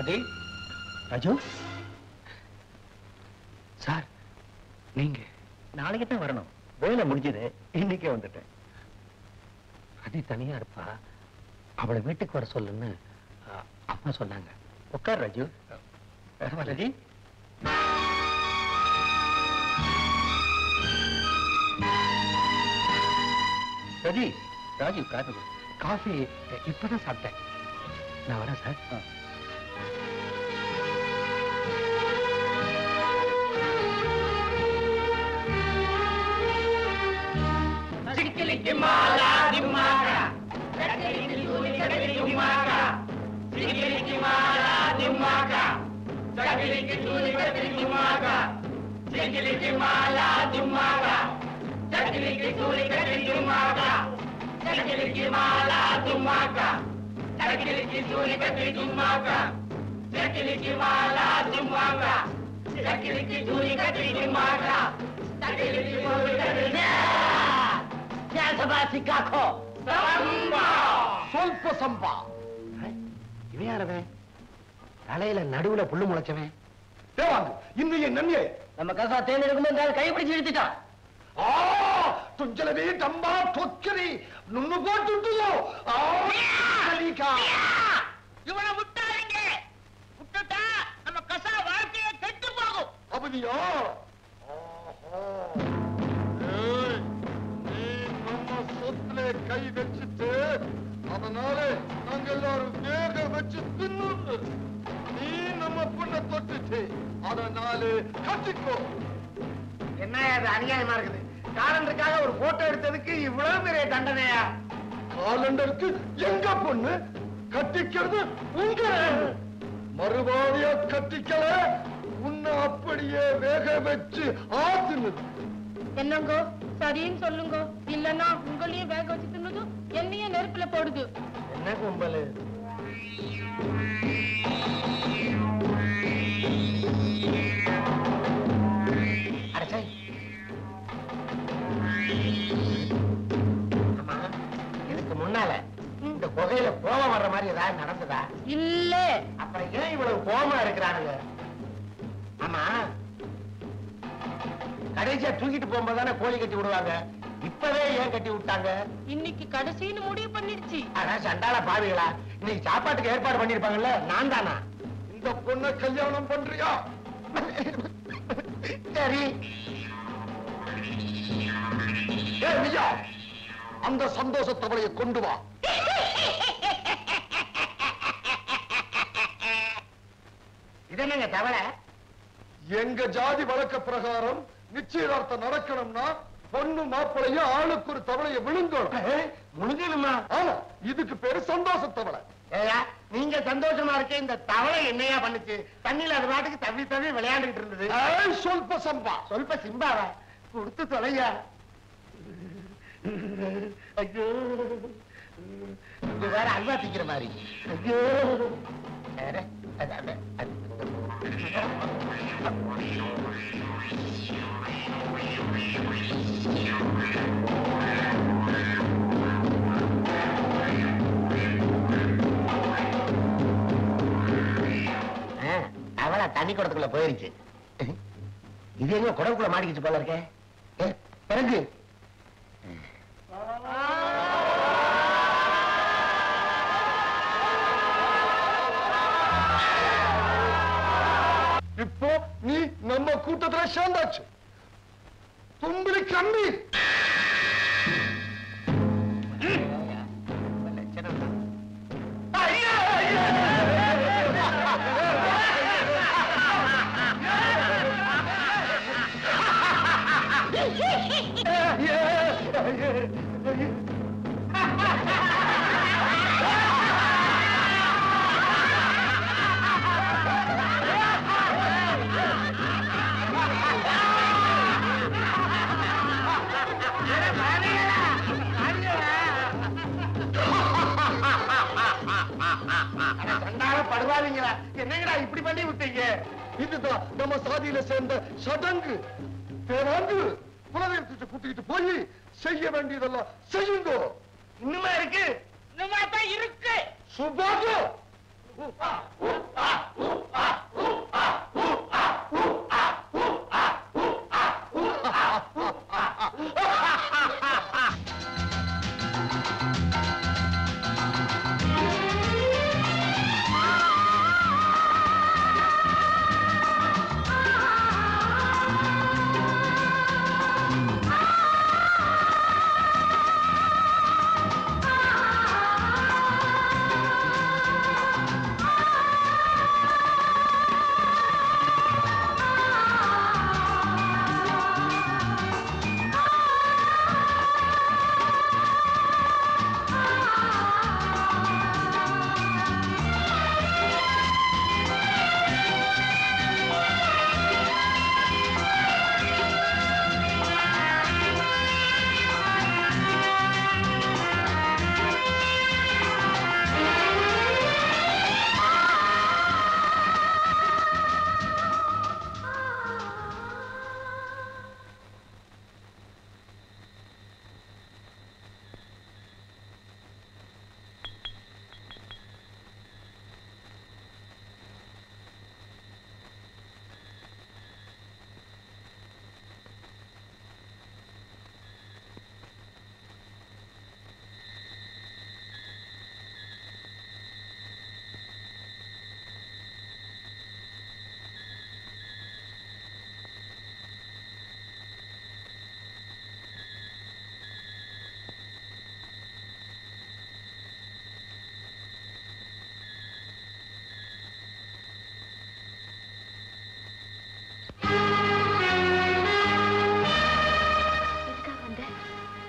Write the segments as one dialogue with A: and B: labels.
A: அது ராஜு சார் நீங்க நாளைக்கு தான் வரணும் வேலை முடிஞ்சது இன்னைக்கே வந்துட்டேன் அது தனியா இருப்பா அவளை வீட்டுக்கு வர சொல்லுன்னு அஹ், அம்மா சொன்னாங்க உட்கார் ராஜு ரஜி ரஜி ராஜு காஃபி கொடு. காஃபி அஹ், இப்பதான் சாப்பிட்டேன் நான் வரேன் சார்
B: ಸ್ವಲ್ಪ ಸಂಪ
A: இவன் யாரவன் தலையில நடுவுல புல்லு முளைச்சவன்
B: தேவாங்க இன்னும் என் நன்மையே
A: நம்ம கசா தேன் இருக்கும்போது கை பிடிச்சு இழுத்துட்டான்
B: ಆ ತುಜ್ಜಲವೇ ಡಂಬ ಟೊಕ್ಕರಿ ನುಣ್ಣು போட்டுட்டுயோ ಆ கலிகா
C: இவனை விட்டாருங்க விட்டுட்டா நம்ம கசா வாழ்க்கையே கெட்டு போகும்
B: அவதியா ஆஹா. ஏய், நீ நம்ம சொத்துல கை வச்சுட்டு அதனால நாங்க எல்லாரும் வேக வச்சு தின்னு நீ நம்ம பொண்ணை தொட்டுச்சு அதனால கட்டிக்கோ
A: என்ன அது அநியாயமா இருக்குது காலண்டருக்காக ஒரு போட்டோ எடுத்ததுக்கு இவ்வளவு பெரிய தண்டனையா
B: காலண்டருக்கு எங்க பொண்ணு கட்டிக்கிறது உங்க மறுபாடியா கட்டிக்கல உன்னை அப்படியே வேக வச்சு ஆத்துனது
D: என்னங்கோ சரின்னு சொல்லுங்க இல்லன்னா உங்களையும் வேக வச்சு தின்னது என்னையும் நெருப்புல போடுது
A: என்ன கும்பல் அடச்சே. ஆமா, இதுக்கு முன்னால இந்த குகையில கோபம் வர்ற மாதிரி ஏதாவது நடந்ததா
D: இல்ல
A: அப்புறம் ஏன் இவ்வளவு கோபமா இருக்கிறானுங்க ஆமா கடைசியா தூக்கிட்டு போகும்போது தானே கோழி கட்டி விடுவாங்க இப்பவே ஏன் கட்டி விட்டாங்க
D: இன்னைக்கு கடைசின்னு முடிவு பண்ணிடுச்சு
A: அதான் சண்டால பாவிகளா இன்னைக்கு சாப்பாட்டுக்கு ஏற்பாடு பண்ணிருப்பாங்கல்ல நான் தானா
B: இந்த பொண்ணை கல்யாணம் பண்றியா
A: சரி
B: ஏ ஐயா அந்த சந்தோஷ தவளையை கொண்டு வா
A: இது என்னங்க தவளை
B: எங்க ஜாதி வழக்க பிரகாரம் நிச்சயதார்த்தம் நடக்கணும்னா பொண்ணு மாப்பிளையும் ஆளுக்கு ஒரு தவளையை விழுங்கணும்
A: முழுங்கணுமா
B: ஆமா இதுக்கு பேரு சந்தோஷ தவளை
A: ஏயா நீங்க சந்தோஷமா இருக்க இந்த தவளை என்னையா பண்ணுச்சு தண்ணியில அது பாட்டுக்கு தவி தவி விளையாண்டுகிட்டு இருந்தது
B: ஏய், சொல்ப சம்பா
A: சொல்ப சிம்பாவா கொடுத்து தொலையா ஐயோ இது வேற அல்வா திக்கிற மாதிரி ஐயோ வேற, அது, அது, அது. ஆ, அவளா தண்ணி குடத்துக்குள்ள போயிருச்சு இது எங்க குடவுக்குள்ள மாட்டிக்கிச்சு போல இருக்கே ஏ, பிறகு
B: இப்போ நீ நம்ம கூட்டத்துல சேர்ந்தாச்சு தும்பிலி கம்பி
A: லட்சணம் தான். அட சண்டால படுவாதீங்களா என்னங்கடா இப்படி பண்ணி விட்டீங்க
B: இதுதான் நம்ம சாதியில சேர்ந்த சடங்கு பேராங்கு குலதெய்வத்தை கூட்டிட்டு போய் செய்ய வேண்டியதெல்லாம் செய்யுங்கோ
A: இன்னுமா இருக்கு
C: இன்னுமா தான் இருக்கு
B: சுபாகு
A: உப்பா, உப்பா,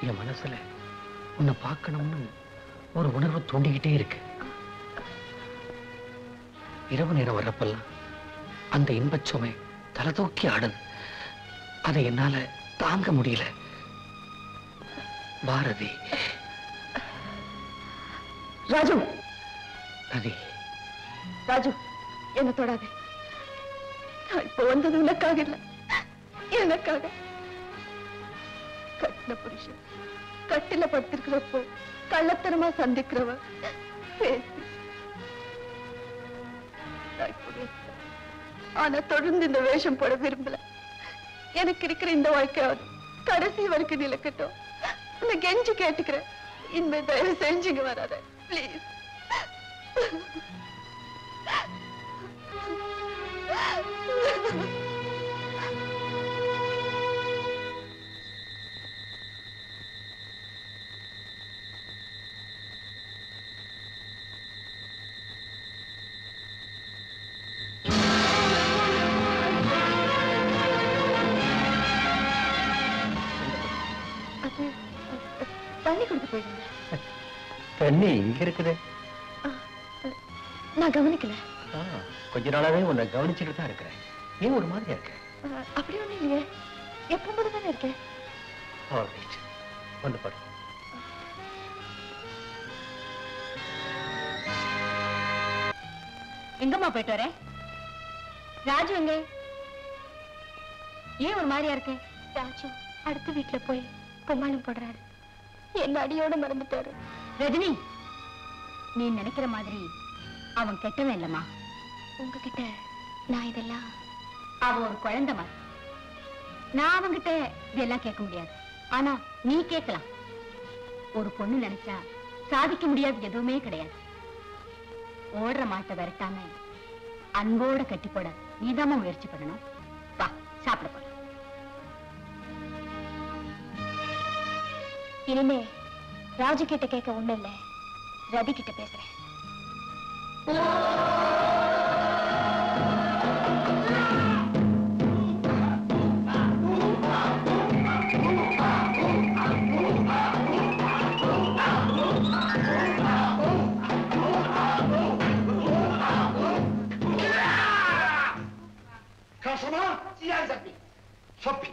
A: என் மனசுல உன்னை பார்க்கணும்னு ஒரு உணர்வு தூண்டிக்கிட்டே இருக்கு இரவு நேரம் வர்றப்பெல்லாம் அந்த இன்பச் சுமை தலை தூக்கி ஆடுது அதை என்னால தாங்க முடியல பாரதி
E: ராஜு
A: ரதி
E: ராஜு என்ன தொடாதே நான் இப்ப வந்தது உனக்காக இல்ல எனக்காக கட்டின புருஷன் கட்டில படுத்திருக்கிறப்போ கள்ளத்தனமா சந்திக்கிறவ பேசி நான் இப்ப பேசுறேன். ஆனா தொடர்ந்து இந்த வேஷம் போட விரும்பல எனக்கு இருக்கிற இந்த வாழ்க்கையாவது கடைசி வரைக்கும் நிலக்கட்டும் உன்னை கெஞ்சி கேட்டுக்கிறேன் இனிமே தயவு செஞ்சுங்க வராத ப்ளீஸ் அது அ, தண்ணி கொடுத்து போயிடுங்க
A: தண்ணி இங்க இருக்குது
E: நான் கவனிக்கல
A: ஆ, கொஞ்ச நாளாவே உன்னை கவனிச்சுட்டு தான் இருக்கிறேன் ஏன் ஒரு மாதிரியா இருக்க
E: அ, அப்படி ஒண்ணும் இல்லையே எப்பவும் போல தானே இருக்கேன்
A: ஆல்ரைட் வந்து பாரு
E: எங்கம்மா போயிட்டு வர ராஜு எங்க ஏன் ஒரு மாதிரியா இருக்கு ராஜு அடுத்த வீட்டுல போய் பொம்மாளம் போடுறாரு என்ன அடியோட மறந்துட்டாரு ரஜினி நீ நினைக்கிற மாதிரி அவன் கெட்டவன் இல்லம்மா உங்ககிட்ட நான் இதெல்லாம் அவன் ஒரு குழந்தைமா நான் அவன்கிட்ட இதெல்லாம் கேட்க முடியாது ஆனா நீ கேட்கலாம் ஒரு பொண்ணு நினைச்சா சாதிக்க முடியாது எதுவுமே கிடையாது ஓடுற மாட்டை விரட்டாம அன்போட கட்டி போட நீதாம்மா முயற்சி பண்ணணும் வா சாப்பிட போலாம் இனிமே ராஜு கிட்ட கேட்க ஒண்ணு இல்ல ரதி கிட்ட பேசுறேன்
B: காசமா
C: சியான் சப்பி
B: சப்பி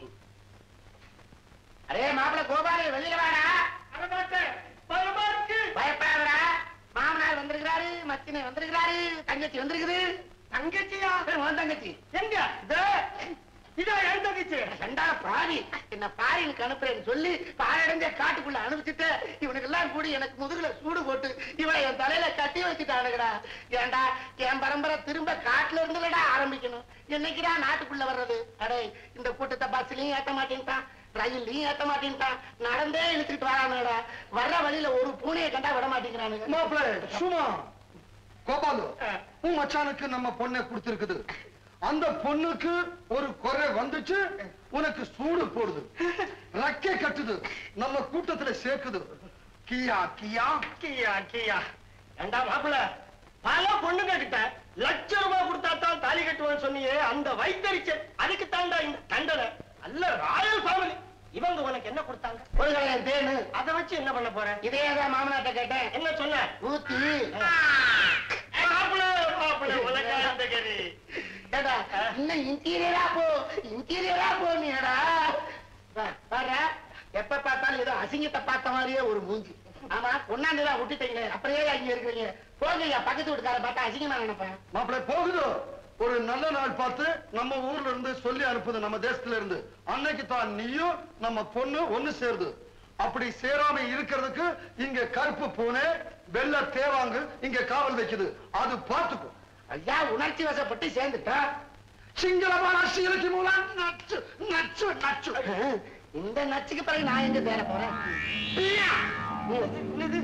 C: அரே மாப்பிள கோபாலு வெளியில வாடா வரமாட்டேன் பயப்படாதடா மாமனார் வந்திருக்கிறாரு மச்சினை வந்திருக்கிறாரு தங்கச்சி வந்திருக்குது தங்கச்சியா உன் தங்கச்சி எங்க இதோ என் தங்கச்சி ரெண்டா பாவி என்ன பாரினுக்கு அனுப்புறேன்னு சொல்லி பாழடைஞ்ச காட்டுக்குள்ள அனுப்பிச்சுட்டு இவனுக்கு எல்லாம் கூடி எனக்கு முதுகுல சூடு போட்டு இவனை என் தலையில கட்டி வச்சுட்டானுங்கடா ஏன்டா என் பரம்பரை திரும்ப காட்டுல இருந்துலடா ஆரம்பிக்கணும் என்னைக்குடா நாட்டுக்குள்ள வர்றது அடே இந்த கூட்டத்தை பஸ்லயும் ஏத்த மாட்டேன்ட்டான் ரயில்லையும் ஏத்த மாட்டேன்ட்டான் நடந்தே இழுத்துக்கிட்டு வரானுடா வர்ற வழியில ஒரு பூனையை கண்டா விட மாட்டேங்கிறானுங்க
B: மாப்பிள்ள சும்மா கோபாலு உன் மச்சானுக்கு நம்ம பொண்ணை கொடுத்திருக்குது அந்த பொண்ணுக்கு ஒரு குறை வந்துச்சு உனக்கு சூடு போடுது ரெக்கை கட்டுது நம்ம கூட்டத்துல சேர்க்குது கியா கியா
C: கியா கியா ஏண்டா மாப்பிள பல பொண்ணுங்க கிட்ட லட்ச ரூபாய் கொடுத்தா தான் தாலி கட்டுவேன்னு சொன்னியே அந்த வைத்தறிச்சல் அதுக்கு தாண்டா இந்த தண்டனை அல்ல ராயல் ஃபேமிலி இவங்க உனக்கு என்ன கொடுத்தாங்க ஒரு கலையன் தேனு அதை வச்சு என்ன பண்ண போற இதே தான் மாமனாட்ட கேட்டேன் என்ன சொன்ன ஊத்தி மாப்பிள மாப்பிள உலக அந்த கறி ஏடா இன்னும் இன்டீரியரா போ இன்டீரியரா போ நீடா பாரு எப்ப பார்த்தாலும் ஏதோ அசிங்கத்தை பார்த்த மாதிரியே ஒரு மூஞ்சி ஆமா ஒன்னாண்டு தான் விட்டுட்டீங்க அப்படியே இங்க இருக்கிறீங்க போங்க ஐயா, பக்கத்து வீட்டுக்கார பார்த்தா அசிங்கமா நினைப்பேன்
B: மாப்பிள்ள போகுது ஒரு நல்ல நாள் பார்த்து நம்ம ஊர்ல இருந்து சொல்லி அனுப்புது நம்ம தேசத்துல இருந்து அன்னைக்கு தான் நீயும் நம்ம பொண்ணு ஒண்ணு சேருது அப்படி சேராம இருக்கிறதுக்கு இங்க கருப்பு பூனை வெள்ள தேவாங்கு இங்க காவல் வைக்குது அது பார்த்துக்கும்
C: ஐயா உணர்ச்சி வசப்பட்டு சேர்ந்துட்டா
B: சிங்களமான சீலக்கு மூலம் நச்சு நச்சு நச்சு
C: இந்த நச்சுக்கு பிறகு நான் எங்க தேட போறேன் என்னது?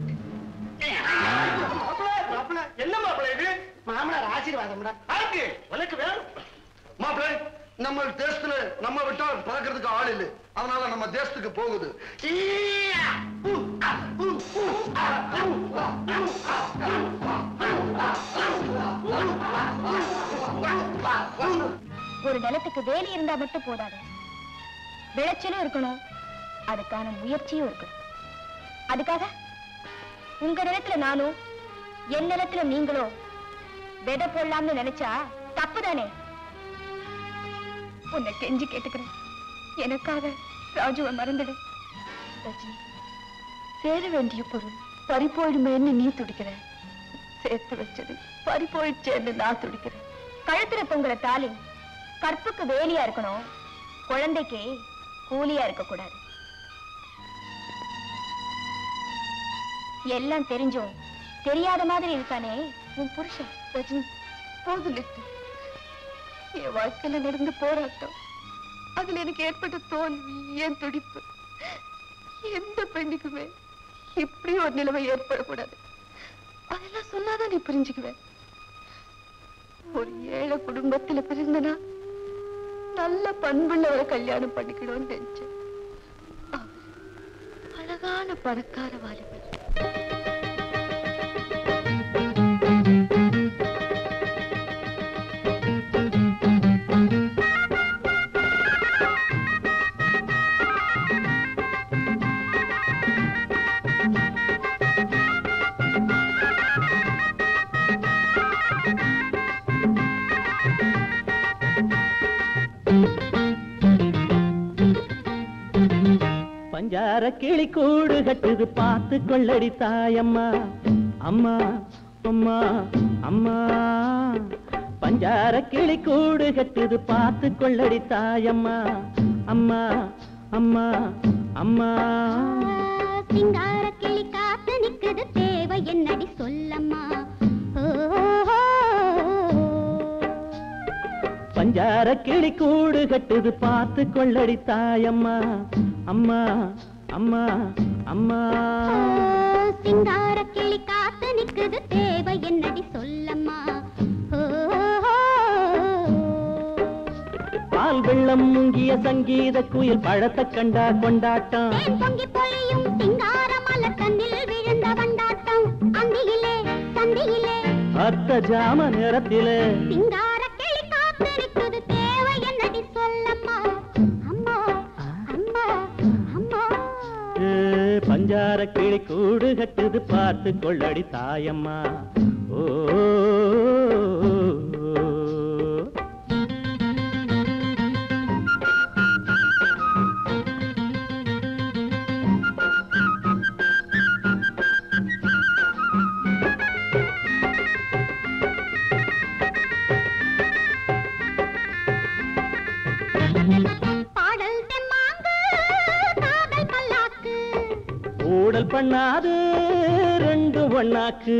C: மாப்பிள, என்ன மாப்பிள இது மாமனார் ஆசீர்வாதம்டா ஆக்கு உனக்கு வேணும்
B: மாப்பிள்ளை நம்ம தேசத்துல நம்ம விட்டா பறக்கிறதுக்கு ஆள் இல்லை அதனால நம்ம தேசத்துக்கு போகுது
C: ஈயா! உ, அ, உ, உ, அ, உ, அ, உ, அ, உ.
E: ஒரு நிலத்துக்கு வேலி இருந்தா மட்டும் போதாது விளைச்சலும் இருக்கணும் அதுக்கான முயற்சியும் இருக்கு அதுக்காக உங்க நிலத்துல நானும் என் நிலத்துல நீங்களும் விதை போடலாம்னு நினைச்சா தப்புதானே உன்னை கெஞ்சி கேட்டுக்கிறேன் எனக்காக ராஜுவை மறந்துடு ரஜினி சேர வேண்டிய பொருள் பறி போயிடுமேன்னு நீ துடிக்கிற சேர்த்து வச்சது பறி போயிடுச்சேன்னு நான் துடிக்கிறேன் கழுத்துல தொங்குற தாலி கற்புக்கு வேலியா இருக்கணும் குழந்தைக்கு கூலியா இருக்க கூடாது எல்லாம் தெரிஞ்சும் தெரியாத மாதிரி இருக்கானே உன் புருஷன் ரஜினி போது நிறுத்து என் வாழ்க்கையில நடந்த போராட்டம் அதுல எனக்கு ஏற்பட்ட தோல்வி என் துடிப்பு எந்த பெண்ணுக்குமே இப்படி ஒரு நிலைமை ஏற்படக்கூடாது அதெல்லாம் சொன்னாதான் நீ புரிஞ்சுக்குவேன் ஒரு ஏழை குடும்பத்துல பிறந்தனா நல்ல பண்புள்ளவரை கல்யாணம் பண்ணிக்கணும்னு நினைச்சேன் அவர் அழகான பணக்கார வாலிபர்
F: பஞ்சார கிளி கூடு கட்டுது பார்த்து கொள்ளடி தாயம்மா அம்மா அம்மா அம்மா பஞ்சார கிளி கூடு கட்டுது பார்த்து கொள்ளடி தாயம்மா அம்மா அம்மா அம்மா
E: சிங்கார கிளி காத்து நிக்குது தேவை என்னடி சொல்லம்மா
F: பஞ்சார கிளி கூடு கட்டுது பார்த்து கொள்ளடி தாயம்மா அம்மா அம்மா அம்மா
E: சிங்கார கிளி காத்து நிக்குது தேவை என்னடி சொல்லம்மா
F: பால் வெள்ளம் முங்கிய சங்கீத குயில் பழத்தை கண்டா கொண்டாட்டம்
E: தேன் பொங்கி பொழியும் சிங்கார மலர் கண்ணில் விழுந்த வண்டாட்டம் அந்தியிலே சந்தியிலே
F: அர்த்த ஜாம நேரத்திலே
E: சிங்கார கிளி காத்து நிக்குது தேவை என்னடி சொல்லம்மா அம்மா அம்மா அம்மா
F: ஏ, பஞ்சார கிளி கூடு கட்டுது பார்த்து கொள்ளடி தாயம்மா ஓ
E: பாடல் தெம்மாங்கு காதல் பல்லாக்கு
F: ஊடல் பண்ணாது ரெண்டு ஒண்ணாக்கு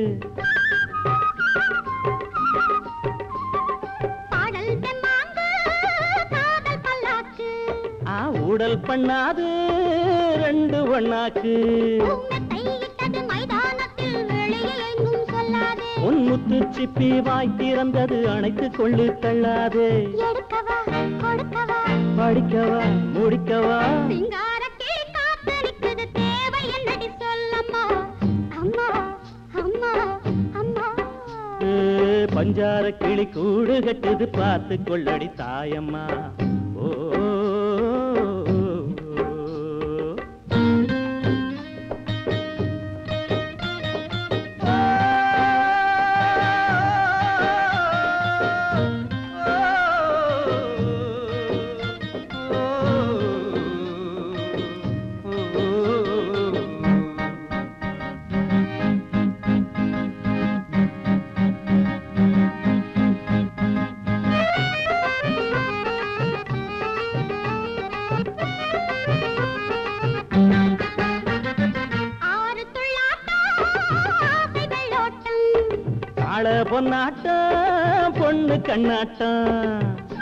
E: பாடல் தெம்மாங்கு காதல் பல்லாக்கு
F: ஆ ஊடல் பண்ணாது ரெண்டு ஒண்ணாக்கு
E: உன்னத்தை இட்டது மைதானத்தில் வெளியே எங்கும் சொல்லாதே
F: உன் முத்து சிப்பி வாய் திறந்தது அணைத்து கொள்ளு தள்ளாதே
E: எடுக்கவா கொடுக்கவா
F: படிக்கவா முடிக்கவா
E: சிங்கார கிளி காத்து நிக்குது தேவை என்னடி சொல்லம்மா அம்மா அம்மா அம்மா
F: ஏ, பஞ்சார கிளி கூடு கட்டுது பார்த்து கொள்ளடி தாயம்மா ஓ
E: ஆறு துள்ளாட்டம் ஆசை வெள்ளோட்டம்
F: காள பொன்னாட்டம் பொண்ணு கண்ணாட்டம்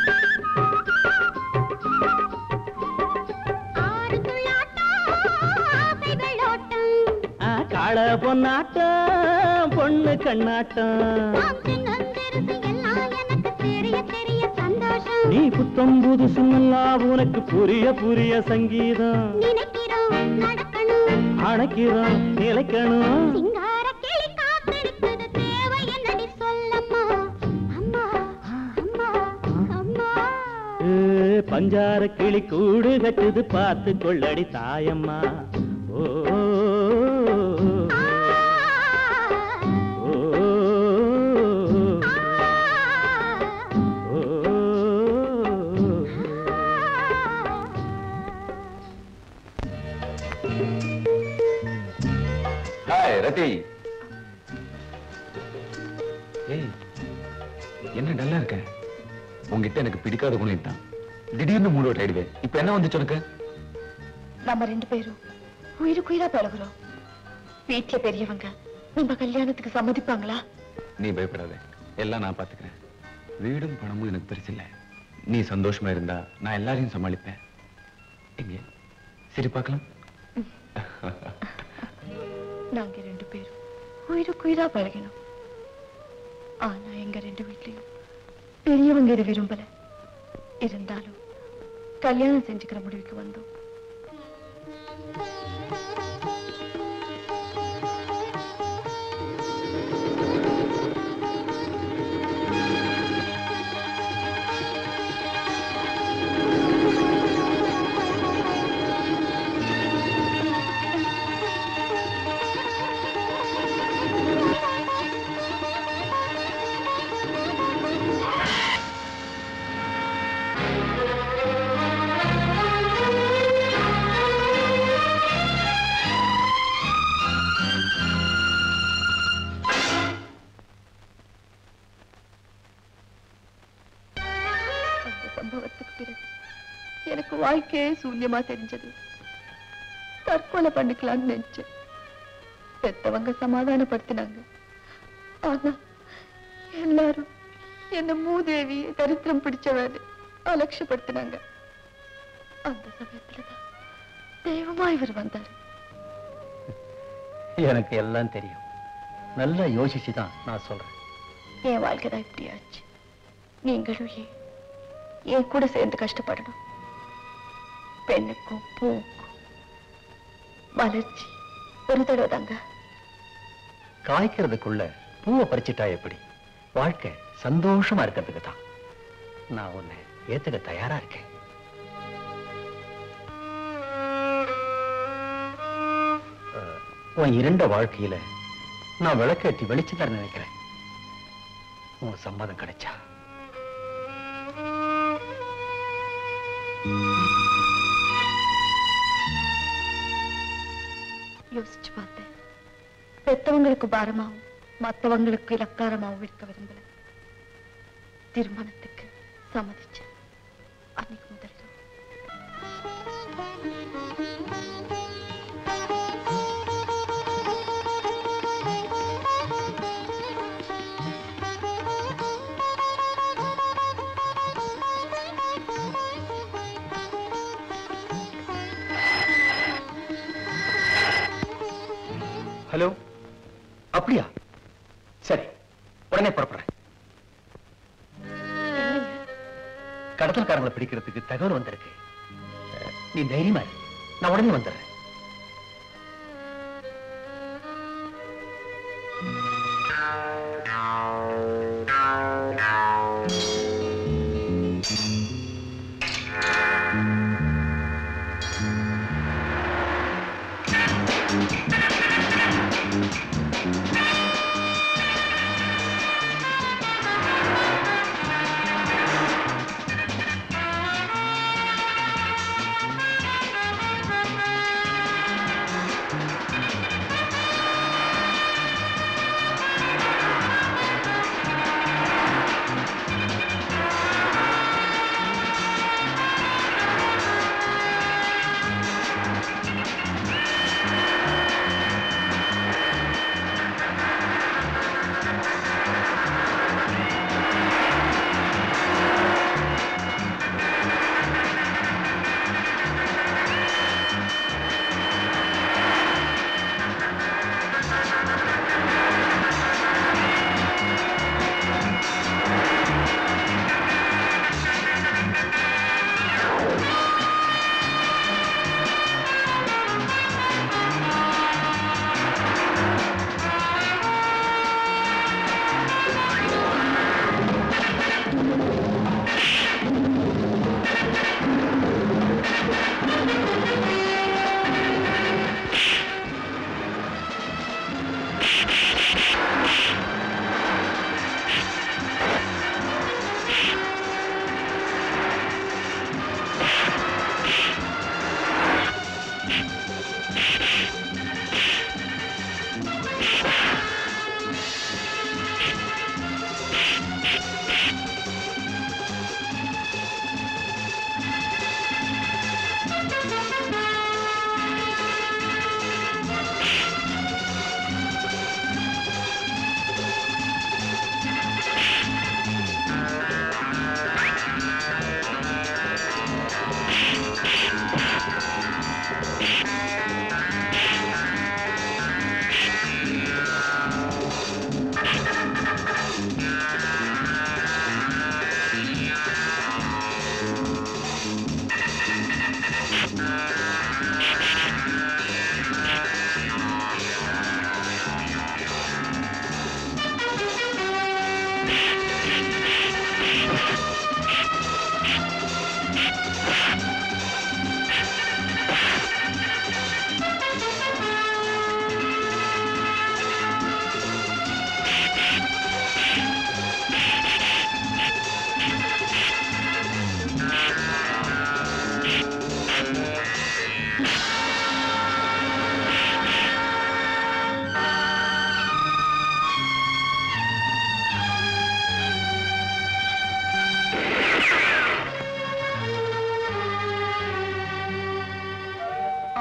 E: ஆறு துள்ளாட்டம் ஆசை வெள்ளோட்டம்
F: ஆ, காள பொன்னாட்டம் பொண்ணு கண்ணாட்டம்
E: நாம் சின்னஞ்சிறுசு எல்லாம் எனக்கு தெரிய தெரிய சந்தோஷம்
F: நீ புத்தம் புதுசு நல்லா உனக்கு புரிய புரிய சங்கீதம்
E: நினைக்கிறோம் நடக்கணும்
F: அணைக்கிறோம் நிலைக்கணும்
E: சிங்கார கிளி காத்திருக்குது தேவை என்னடி சொல்லம்மா அம்மா அம்மா அம்மா
F: ஏ, பஞ்சார கிளி கூடு கட்டுது பார்த்து கொள்ளடி தாயம்மா ஓ ஓ,
G: ஹாய் ரதி ஏய் என்ன டல்லா இருக்க உங்ககிட்ட எனக்கு பிடிக்காத குணம் தான் திடீர்னு மூட் அவுட் ஆயிடுவேன் இப்ப என்ன வந்துச்சு உனக்கு
E: நம்ம ரெண்டு பேரும் உயிருக்குயிரா பழகுறோம் வீட்டுல பெரியவங்க நம்ம கல்யாணத்துக்கு சம்மதிப்பாங்களா
G: நீ பயப்படாத எல்லாம் நான் பாத்துக்கிறேன் வீடும் பணமும் எனக்கு பெருசில்ல நீ சந்தோஷமா இருந்தா நான் எல்லாரையும் சமாளிப்பேன் எங்க சரி பார்க்கலாம்
E: நாங்க ரெண்டு பேரும் உயிருக்குயிரா பழகினோம் ஆனா எங்க ரெண்டு வீட்லயும் பெரியவங்க இதை விரும்பல இருந்தாலும் கல்யாணம் செஞ்சுக்கிற முடிவுக்கு வந்தோம் அந்த சம்பவத்துக்கு பிறகு எனக்கு வாழ்க்கையே சூன்யமா தெரிஞ்சது தற்கொலை பண்ணிக்கலாம்னு நினைச்சேன் பெத்தவங்க சமாதானப்படுத்தினாங்க ஆனா எல்லாரும் என்ன மூதேவி தரித்திரம் பிடிச்சவரு அலட்சியப்படுத்தினாங்க அந்த சமயத்துலதான் தெய்வமா இவர் வந்தாரு
A: எனக்கு எல்லாம் தெரியும் நல்லா யோசிச்சு தான் நான் சொல்றேன்
E: என் வாழ்க்கை தான் இப்படி ஆச்சு நீங்களும் ஏன் என் கூட சேர்ந்து கஷ்டப்படணும் பெண்ணுக்கும் பூவுக்கும் மலர்ச்சி ஒரு தடவை தாங்க
A: காய்க்கிறதுக்குள்ள பூவை பறிச்சிட்டா எப்படி வாழ்க்கை சந்தோஷமா இருக்கிறதுக்கு தான் நான் உன்னை ஏத்துக்க தயாரா இருக்கேன் அஹ், உன் இருண்ட வாழ்க்கையில நான் விளக்கேற்றி வெளிச்சு தர நினைக்கிறேன் உன் சம்மதம் கிடைச்சா
E: யோசிச்சு பார்த்தேன் பெத்தவங்களுக்கு பாரமாவும் மத்தவங்களுக்கு இலக்காரமாவும் இருக்க விரும்பல திருமணத்துக்கு சம்மதிச்சேன் அன்னைக்கு முதல்
A: ஹலோ அப்படியா சரி உடனே புறப்படுறேன் கடத்தல்காரங்களை பிடிக்கிறதுக்கு தகவல் வந்திருக்கு அஹ், நீ தைரியமா இரு. நான் உடனே வந்துடுறேன்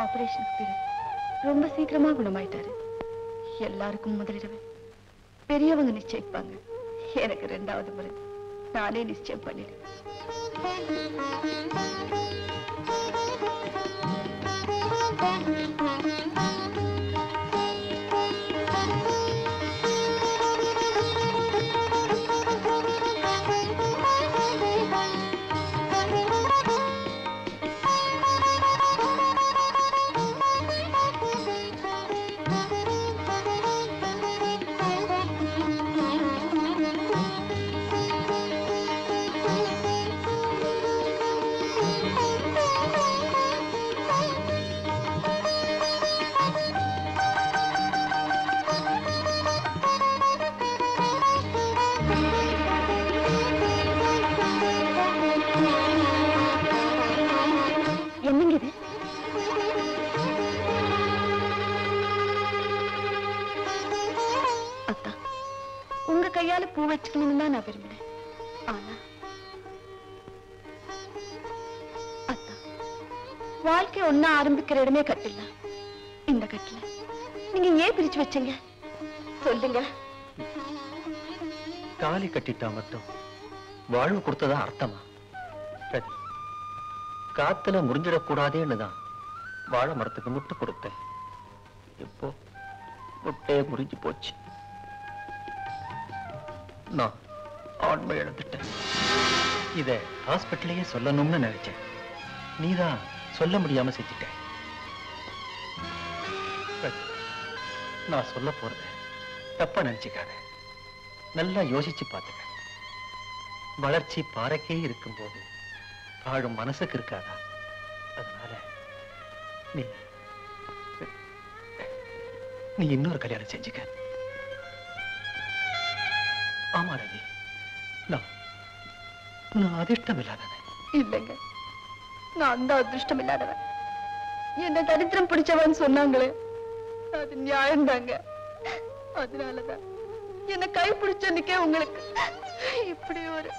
E: ஆபரேஷனுக்கு பிறகு ரொம்ப சீக்கிரமா குணமாயிட்டாரு எல்லாருக்கும் முதலிரவு பெரியவங்க நிச்சயிப்பாங்க எனக்கு ரெண்டாவது முறை நானே நிச்சயம் பண்ணிடுறேன் என்னங்க இது அத்தா உங்க கையால பூ வச்சுக்கணும்னு தான் நான் விரும்பினேன் ஆனா அத்தா வாழ்க்கை ஒன்னா ஆரம்பிக்கிற இடமே கட்டில இந்த கட்டில நீங்க ஏன் பிரிச்சு வச்சீங்க சொல்லுங்க
A: தாலி கட்டிட்டா மட்டும் வாழ்வு கொடுத்ததா அர்த்தமா சரி காத்துல முறிஞ்சிடக்கூடாதேன்னு தான் வாழை மரத்துக்கு முட்டு கொடுத்தேன் இப்போ முட்டையே முறிஞ்சு போச்சு நான் ஆண்மை இழந்துட்டேன் இத ஹாஸ்பிட்டலையே சொல்லணும்னு நினைச்சேன் நீதான் சொல்ல முடியாம செஞ்சுட்ட சரி, நான் சொல்ல போறத தப்பா நினைச்சுக்காத நல்லா யோசிச்சு பார்த்துக்க வளர்ச்சி பாறைக்கே இருக்கும்போது வாழும் மனசுக்கு இருக்காதா அதனால நீ நீ இன்னொரு கல்யாணம் செஞ்சுக்க ஆமா ரவி நான் நான் அதிர்ஷ்டம் இல்லாதவன்
E: இல்லைங்க நான் அந்த அதிர்ஷ்டம் இல்லாதவன் என்ன தரித்திரம் பிடிச்சவன் சொன்னாங்களே அது நியாயம்தாங்க அதனாலதான் என்ன கை பிடிச்சன்னைக்கே உங்களுக்கு இப்படி ஒரு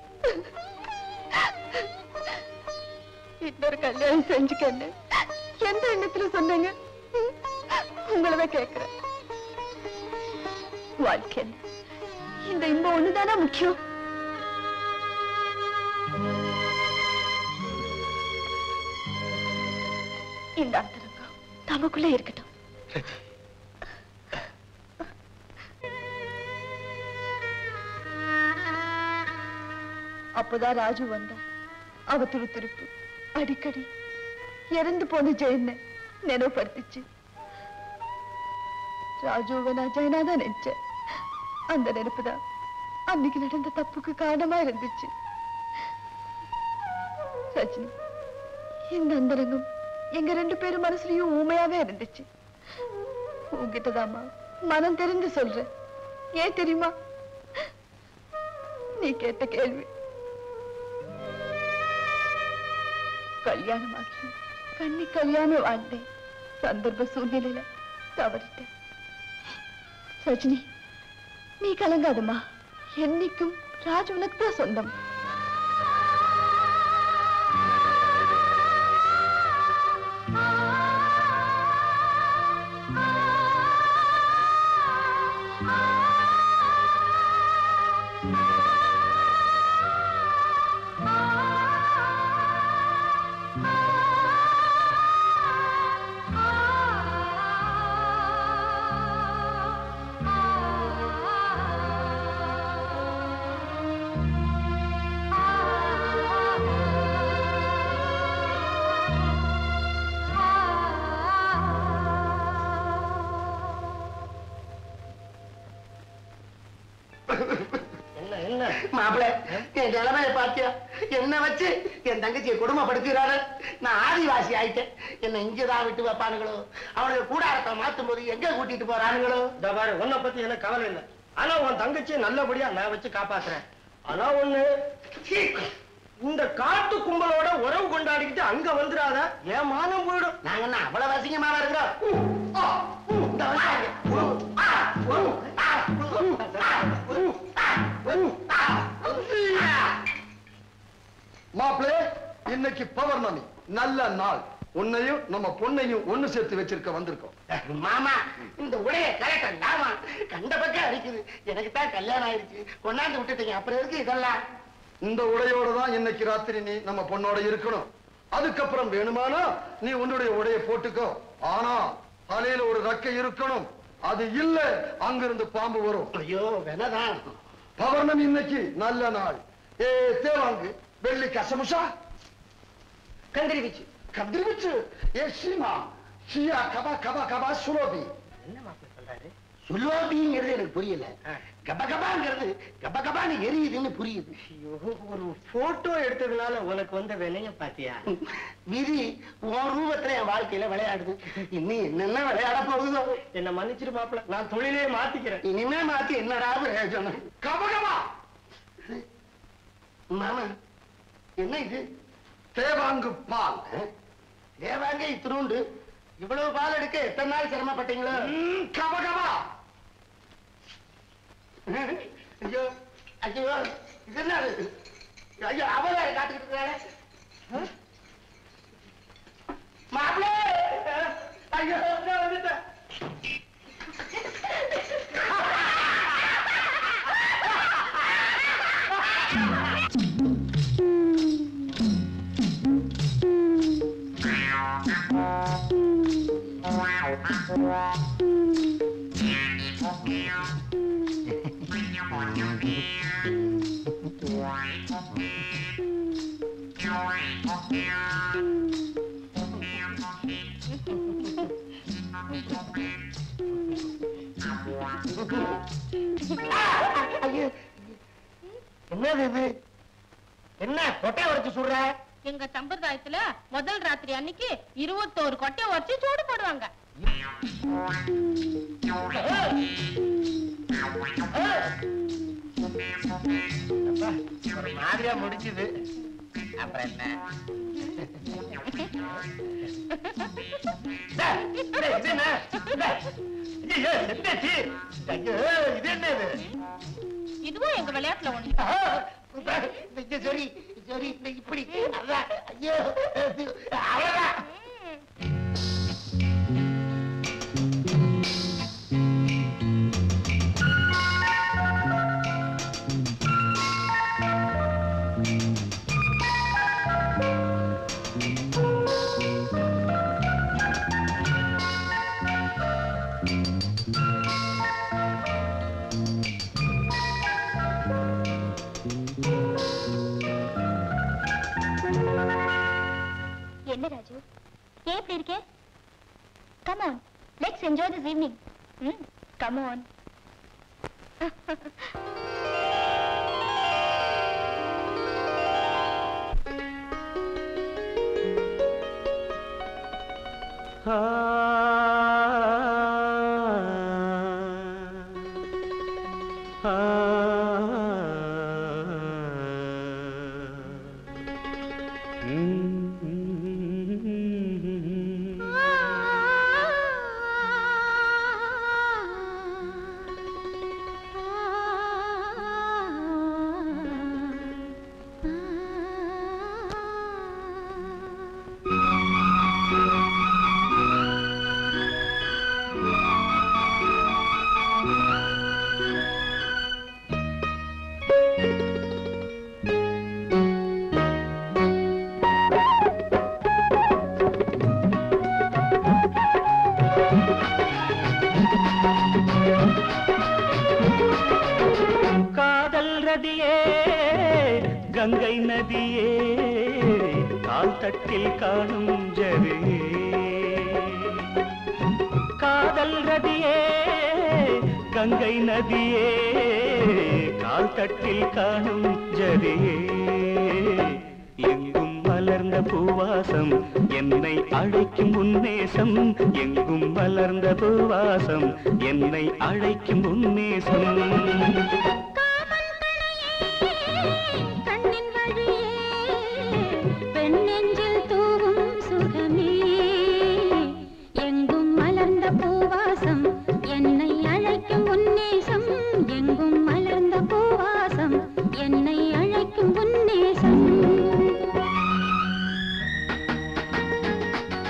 E: இன்னொரு கல்யாணம் செஞ்சுக்கன்னு எந்த எண்ணத்துல சொன்னீங்க உங்களதான் கேக்குறேன் வாழ்க்கையில் இந்த இன்பம் ஒண்ணுதானா முக்கியம் இந்த அந்தரங்கம் நமக்குள்ள இருக்கட்டும் அப்போதான் ராஜு வந்தா அவ துருத்துருப்பு அடிக்கடி இறந்து போன ஜெயனை நினைவுபடுத்திச்சு ராஜுவை நான் ஜெயனா தான் நினைச்சேன் அந்த நினைப்பு தான் அன்னைக்கு நடந்த தப்புக்கு காரணமா இருந்துச்சு ரஜினி இந்த அந்தரங்கம் எங்க ரெண்டு பேரும் மனசுலயும் ஊமையாவே இருந்துச்சு உங்ககிட்டதாம்மா மனம் தெரிந்து சொல்றேன் ஏன் தெரியுமா நீ கேட்ட கேள்வி கல்யாணமாக்கி கண்ணி கல்யாணம் வாழ்ந்தேன் சந்தர்ப்ப சூழ்நிலையில தவறிட்டேன் ரஜினி நீ கலங்காதம்மா என்னைக்கும் ராஜ் உனக்கு தான் சொந்தம்
C: என்ன என்ன மாப்பிள என் நிலைமைய பாத்தியா என்ன வச்சு என் தங்கச்சியை குடும்பப்படுத்துகிறாரு நான் ஆதிவாசி ஆயிட்டேன் என்ன இங்கதான் விட்டு வைப்பானுங்களோ அவனுக்கு கூடாரத்தை மாத்தும் போது எங்க கூட்டிட்டு போறானுங்களோ
H: இந்த பாரு உன்னை பத்தி எனக்கு கவலை இல்லை ஆனா உன் தங்கச்சி நல்லபடியா நான் வச்சு காப்பாத்துறேன் ஆனா ஒண்ணு சீ, இந்த காட்டு கும்பலோட உறவு கொண்டாடிக்கிட்டு அங்க வந்துடாத என் மானம் போயிடும்
C: நாங்க என்ன அவ்வளவு அசிங்கமாவா இருக்கிறோம் ஆ, இந்த வந்தாங்க. ஆ, ஆ,
B: மாப்பிளே இன்னைக்கு பௌர்ணமி நல்ல நாள் உன்னையும் நம்ம பொண்ணையும் ஒண்ணு சேர்த்து வச்சிருக்க வந்திருக்கோம்
C: மாமா இந்த உடைய கரெக்ட் ஆமா கண்ட பக்கம் அடிக்குது எனக்கு தான் கல்யாணம் ஆயிடுச்சு கொண்டாந்து விட்டுட்டீங்க அப்புறம் எதுக்கு இதெல்லாம்
B: இந்த உடையோட தான் இன்னைக்கு ராத்திரி நீ நம்ம பொண்ணோட இருக்கணும் அதுக்கப்புறம் வேணுமானா நீ உன்னுடைய உடைய போட்டுக்கோ ஆனா தலையில ஒரு ரக்கை இருக்கணும் அது இல்ல அங்கிருந்து பாம்பு வரும்
C: ஐயோ வேணதான்
B: பௌர்ணமி இன்னைக்கு நல்ல நாள் ஏ தேவாங்கு வெள்ளி கசமுஷா
C: கண்டிருச்சு
B: கந்திரிவிச்சு ஏ சீமா ஷியா கபா கபா கபா சுலோபி
C: என்ன மாப்பிள்ள சொல்றாரு சுலோபிங்கிறது எனக்கு புரியல கபகபாங்கிறது கபகபான்னு எரியுதுன்னு புரியுது
H: ஐயோ, ஒரு போட்டோ எடுத்ததுனால உனக்கு வந்த விலைய பாத்தியா
C: விதி உன் ரூபத்துல என் வாழ்க்கையில விளையாடுது இன்னும் என்னென்ன விளையாட போகுதோ
H: என்ன மன்னிச்சிரு மாப்பிள நான் தொழிலே மாத்திக்கிறேன்
C: இனிமே மாத்தி என்னடா பிரயோஜனம்
B: கபகபா
C: மாமா என்ன இது
B: தேவாங்கு பால்
C: தேவாங்க இத்தினூண்டு இவ்வளவு பால் எடுக்க எத்தனை நாள் சிரமப்பட்டீங்களோ
B: ம், கபகபா
C: ஐயோ ஐயோ இது என்ன இது? ஐயோ அவ வேற காத்துக்கிட்டு இருக்காளே. ஆ? மாப்பிள்ளை ஐயோ நான் வந்துட்டேன் ஐயோ என்னது இது என்ன கொட்டை உடைச்சு சுடுற
D: எங்க சம்பிரதாயத்துல முதல் ராத்திரி அன்னைக்கு இருபத்தோரு கொட்டையை வச்சு சூடு போடுவாங்க
C: அப்பா, ஒரு மாதிரியா முடிச்சுது அப்புறம் என்ன டேய், டேய், இது என்ன? டேய், ஐயோ, என்னாச்சு? ஐயோ, இது என்னது?
D: இதுவும் எங்க விளையாட்டுல ஒண்ணு
C: ஆ, இந்த சரி சரி இந்த இப்படி அதான் ஐயோ அவ்வளவுதான்
E: என்ன ராஜு ஏன் இப்படி இருக்கே come on let's enjoy this evening hmm come on
F: ஆ ஆ காதல் ரதியே கங்கை நதியே கால் தட்டில் காணும் ஜரியே காதல் ரதியே கங்கை நதியே கால் தட்டில் காணும் ஜரியே எங்கும் மலர்ந்த பூவாசம் என்னை அழைக்கும் உன்னேசம் எங்கும் மலர்ந்த பூவாசம் என்னை அழைக்கும் உன்னேசம்
E: கண்ணின் வழியே பெண் நெஞ்சில் தூவும் சுகமே எங்கும் மலர்ந்த பூவாசம் என்னை அழைக்கும் உன்னேசம் எங்கும் மலர்ந்த பூவாசம் என்னை அழைக்கும் உன்னேசம்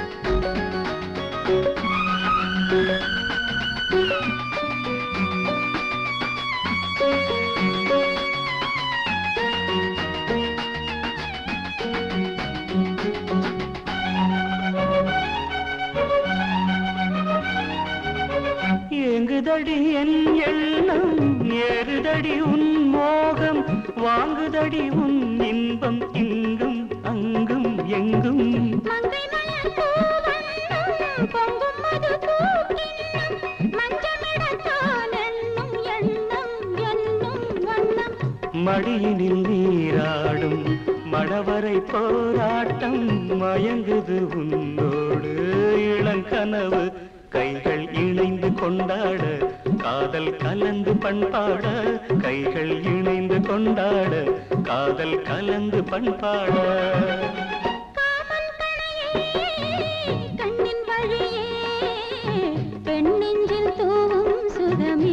F: ஏங்குதடி என் எண்ணம் ஏறுதடி உன் மோகம் வாங்குதடி உன் இன்பம் இங்கும் அங்கும் எங்கும்
E: மங்கை மலர் பூவண்ணம் பொங்கும் மது பூக்கிண்ணம் மஞ்சமிடத்தான் எண்ணும் எண்ணம் என்னும் வண்ணம்
F: மடியினில் நீராடும் மடவரை போராட்டம் மயங்குது உன்னோடு இளங்கனவு கைகள் இணைந்து கொண்டாட காதல் கலந்து பண்பாட கைகள் இணைந்து கொண்டாட காதல் கலந்து பண்பாட
E: காமன் கணையே கண்ணின் வழியே பெண் நெஞ்சில் தூவும் சுகமே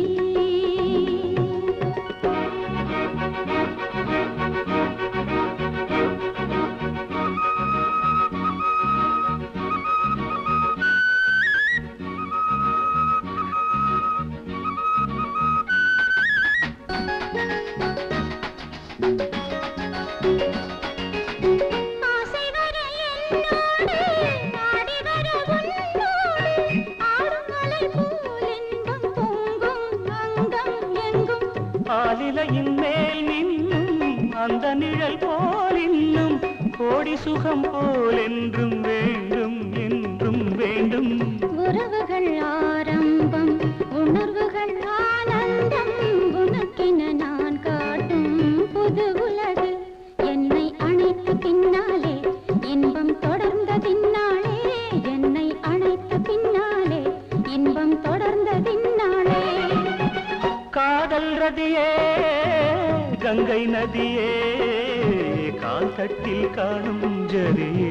E: ஆசை வர என்னோடு ஆடி வர உன்னோடு ஆடும் அலை போல் இன்பம் பொங்கும் அங்கம் எங்கும்
F: ஆலிலையின் மேல் நின்னும் அந்த நிழல் போல் இன்னும் கோடி சுகம் போல் என்றும் வேண்டும் என்றும் வேண்டும்
E: உறவுகள் ஆரம்பம் உணர்வுகள் ஆனந்தம் உனக்கென நான் காட்டும் புது உலகு என்னை அணைத்த பின்னாலே இன்பம் தொடர்ந்ததின்னாலே என்னை அணைத்த பின்னாலே இன்பம் தொடர்ந்ததின்னாலே
F: காதல் ரதியே கங்கை நதியே கால் தட்டில் காணும் ஜரியே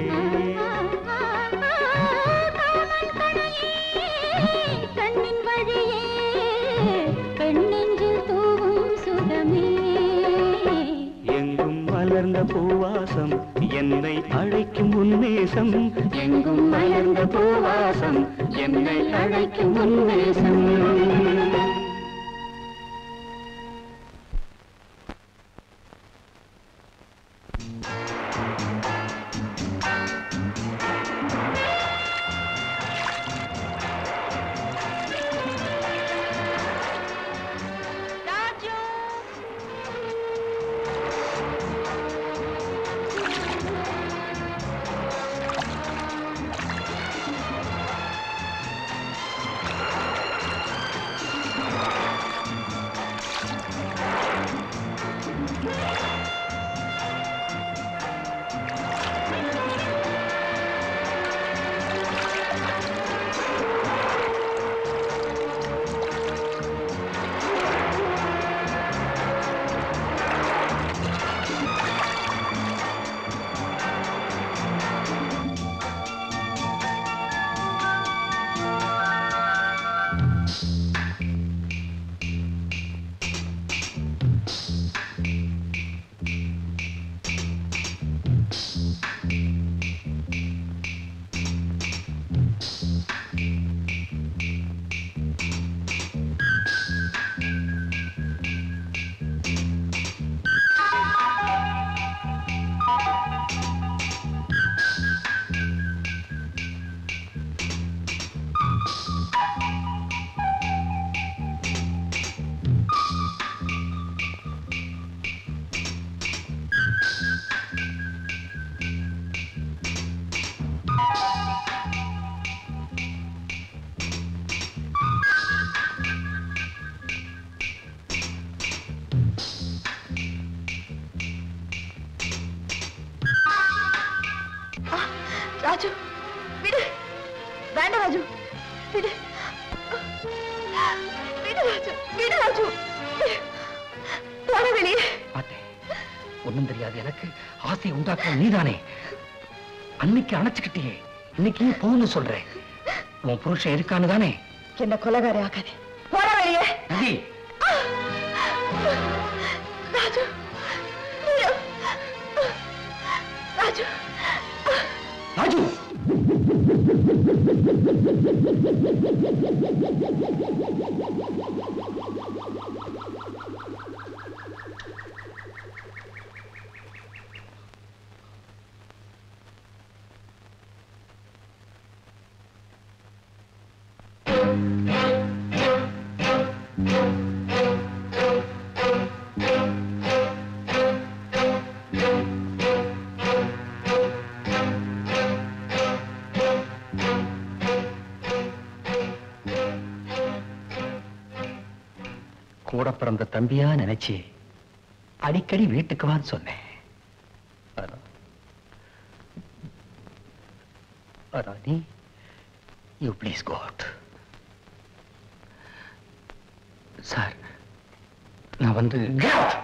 E: காமன் கணையே கண்ணின் வழியே பெண் நெஞ்சில் தூவும் சுகமே
F: எங்கும் மலர்ந்த பூவாசம் என்னை அழைக்கும் உன்னேசம் எங்கும் மலர்ந்த பூவாசம் என்னை அழைக்கும் உன்னேசம்
D: ராஜு
E: ராஜு விடு வேண்டாம் ராஜு விடு விடு ராஜு விடு ராஜு போன வெளியே
A: பார்த்தேன் ஒண்ணும் தெரியாது எனக்கு ஆசை உண்டாக்குற நீதானே அன்னைக்கு அணைச்சுக்கிட்டியே இன்னைக்கு போன்னு சொல்றேன் உன் புருஷன் இருக்கான்னு தானே
E: என்ன கொலகாரி ஆகாதே போன வெளியே
A: நதி
E: ராஜு ஐயோ. ராஜு
A: ராஜு கூட பிறந்த தம்பியா நினைச்சு அடிக்கடி வீட்டுக்கு வான்னு சொன்னேன் ஆனா ஆனா நீ யூ ப்ளீஸ் கோட் சார் நான் வந்து Get out!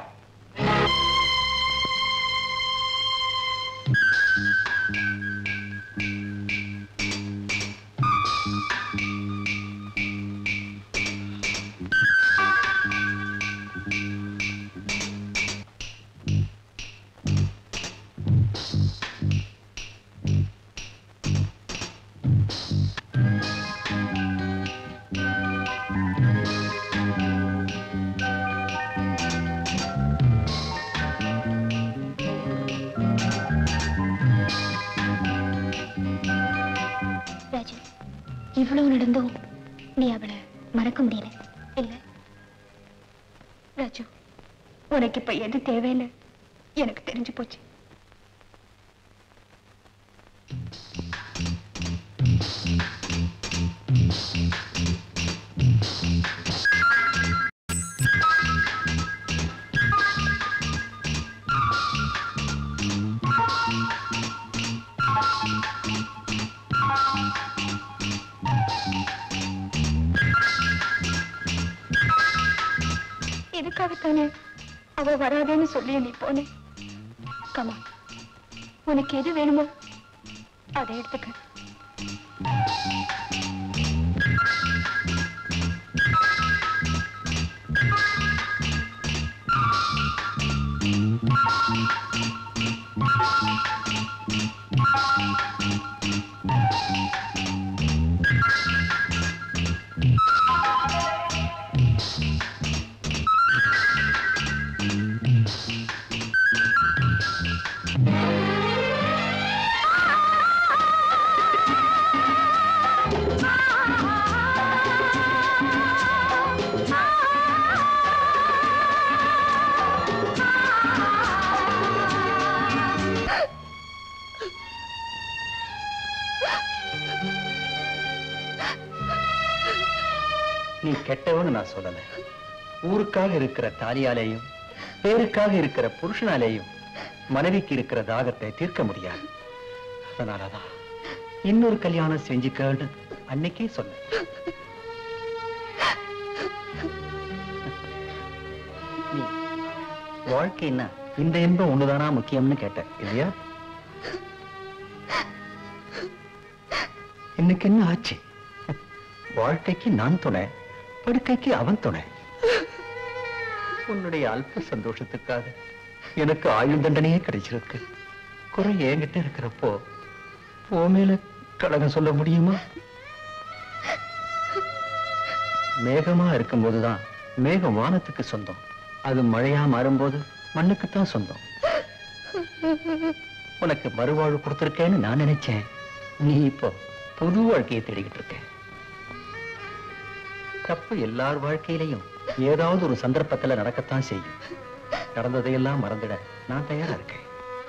E: ராஜு இவ்வளவு நடந்தும் நீ அவளை மறக்க முடியல இல்ல ராஜு உனக்கு இப்ப எது தேவைன்னு எனக்கு தெரிஞ்சு போச்சு இதுக்காகத்தானே அவ வராதேன்னு சொல்லி நீ போனே கமா உனக்கு எது வேணுமோ அதை எடுத்துக்க
A: நீ கெட்டவன்னு நான் சொல்லல ஊருக்காக இருக்கிற தாலியாலேயும் பேருக்காக இருக்கிற புருஷனாலேயும் மனைவிக்கு இருக்கிற தாகத்தை தீர்க்க முடியாது அதனாலதான் இன்னொரு கல்யாணம் செஞ்சுக்கன்னு அன்னைக்கே சொன்னேன் நீ வாழ்க்கைன்னா இந்த இன்பம் ஒண்ணுதானா முக்கியம்னு கேட்ட இல்லையா இன்னைக்கு என்ன ஆச்சு வாழ்க்கைக்கு நான் துணை படுக்கைக்கு அவன் துணை உன்னுடைய அல்ப சந்தோஷத்துக்காக எனக்கு ஆயுள் தண்டனையே கிடைச்சிருக்கு குறை என்கிட்ட இருக்கிறப்போ உன் மேல கழகம் சொல்ல முடியுமா மேகமா இருக்கும்போதுதான் மேகம் வானத்துக்கு சொந்தம் அது மழையா மாறும்போது மண்ணுக்குத்தான் சொந்தம் உனக்கு மறுவாழ்வு கொடுத்திருக்கேன்னு நான் நினைச்சேன் நீ இப்போ புது வாழ்க்கையை தேடிக்கிட்டு இருக்க தப்பு எல்லார் வாழ்க்கையிலையும் ஏதாவது ஒரு சந்தர்ப்பத்துல நடக்கத்தான் செய்யும் நடந்ததையெல்லாம் மறந்துட நான் தயாரா இருக்கேன்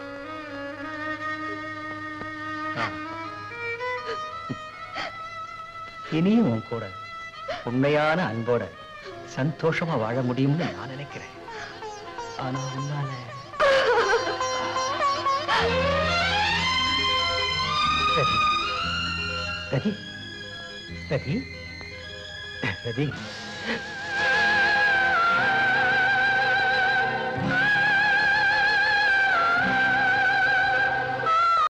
A: ஆ. இனியும் உன் கூட உண்மையான அன்போட சந்தோஷமா வாழ முடியும்னு நான் நினைக்கிறேன் ஆனா உன்னால ரதி ரதி ரதி ரதி